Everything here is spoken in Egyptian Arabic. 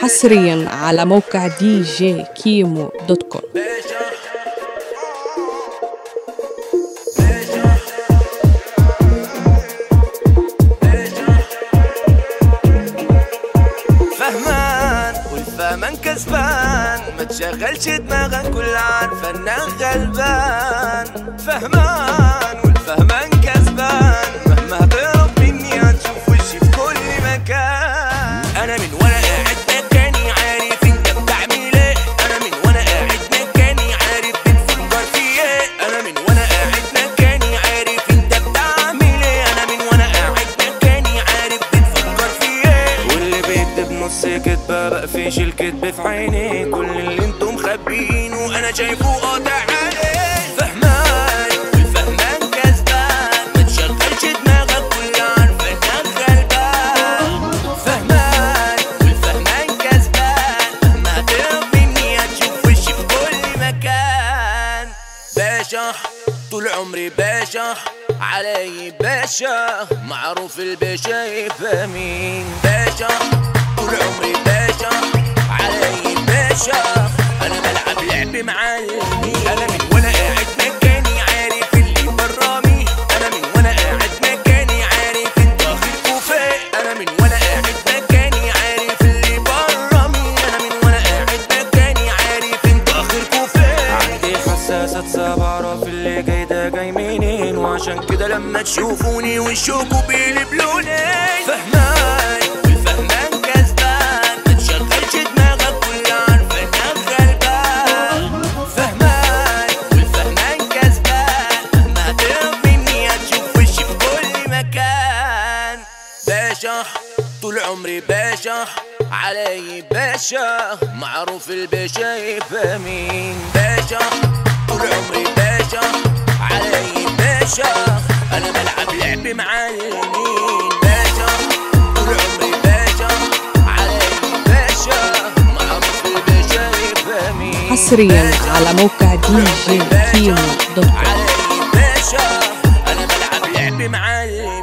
حصريا على موقع دي جي كيمو دوت كوم فهمان والفهمان كسبان ما تشغلش دماغك كل عارفه انك غلبان فهمان والفهمان كسبان مهما هتهرب مني هتشوف وشي في كل مكان انا من وانا قاعد مكاني عارف انت بتعمل ايه انا من وانا قاعد مكاني عارف بتفكر في ايه انا من وانا قاعد مكاني عارف انت بتعمل ايه انا من وانا قاعد مكاني عارف بتفكر في ايه واللي بيكتب نص كدبه بقفش الكدب في عيني كل اللي انتم مخبيينه انا شايفه قاطع عليه فهمان والفهمان كسبان ما تشغلش دماغك كل عارفه انك غلبان فهمان والفهمان كسبان مهما هتهرب مني هتشوف وشي في كل مكان باشا طول عمري باشا علي باشا معروف الباشا يبقى مين باشا طول عمري باشا علي باشا انا بلعب لعب معلمين انا من وانا قاعد مكاني عارف اللي برامي انا من وانا قاعد مكاني عارف انت اخركوا فين انا من وانا قاعد مكاني عارف اللي برامي انا من وانا قاعد مكاني عارف انت اخركوا فين عندي حساسة صعب اعرف اللي جاي ده جاي منين وعشان كده لما تشوفوني وشكوا بيقلب لونين فهمان والفهمان كسبان ما تشغلش دماغك كل عارفه انك غلبان فهمان والفهمان كسبان مهما هتهرب مني هتشوف وشي في كل مكان باشا طول عمري باشا علي باشا معروف الباشا يبقى مين باشا طول عمري باشا علي باشا انا بلعب لعب معلمين باشا طول عمري باشا علي باشا معروف الباشا يبقى مين حصريا على موقع دي جي كيمو دوت كوم علي باشا انا بلعب لعب معلم